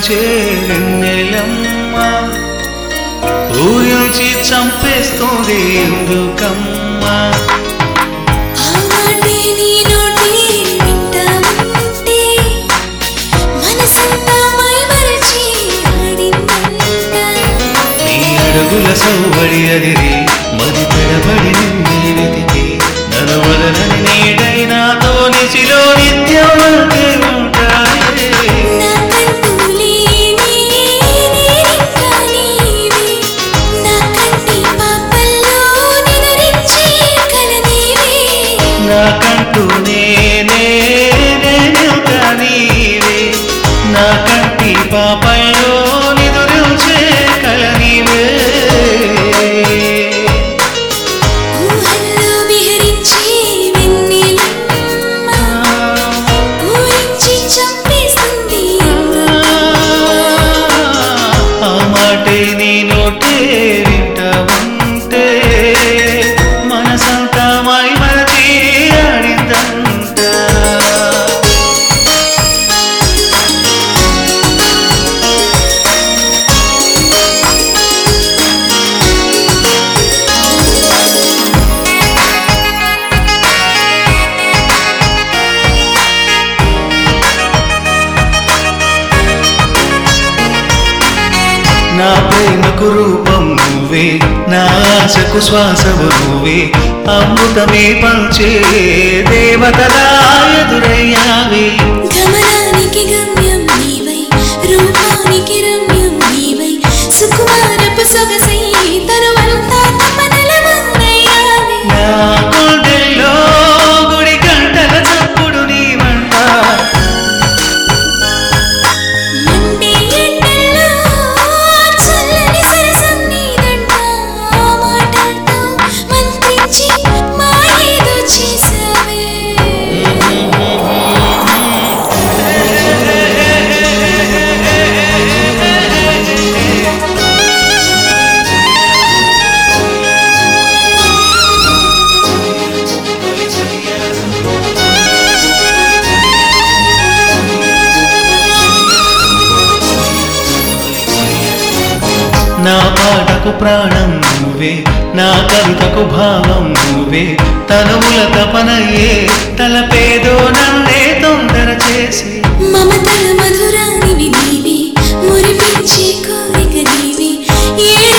నిదురించే వెన్నెలమ్మ ఊరించి చంపేస్తుంది ఎందుకమ్మా ఆ మాటే నీ నోటి వింటా ఉంటే మనసంతా మైమరచి ఆడిందంట నీ అడుగుల సౌబడి అదిరి మది పెడబడి నిన్నే వెతికి నన్ను వదలని నీడై నాతో నిచిలో నిత్యం నాకే ఉంటాయే నాకంటూ లేని నేనింకా నీవే నా కంటి పాపల్లో నిదురించే కల నీవే నాకంటూ నేనే నేనెంత నీవే నా కంటి పాపయ్యో నిదురించే కల నీవే ఊహల్లో విహరించే వెన్నెలమ్మ ఊరించి చంపేస్తుంది ఆ మాటే నీ నోటే వింటా ఉంటే మనసంతా మై మరచి ఆడిందంతా నా ప్రేమకు రూపం నువ్వే నా ఆశకు శ్వాసవు నువ్వే అమృతమే పంచే దేవతలా ఎదురయ్యావే గమనానికి గమ్యం నీవై రూపానికి రమ్యం నీవై సుకుమారపు సొగసై తరువంతా తపనల వందయ్యావే నా గుండెల్లో గుడి గంటల చప్పుడు నీ వంట మండే ఎండల్లో చల్లని సరసం నీదంట ఆ మాటలతో మంత్రించి మాయేదో చేసావే నా పాటకు ప్రాణం నువ్వే నా కవితకు భావం నువ్వే తనువుల తపనయ్యే తలపేదో నన్నే తొందర చేసి మమతల మధురానివి నీవే మురిపించే కోరిక నీవే ఏడు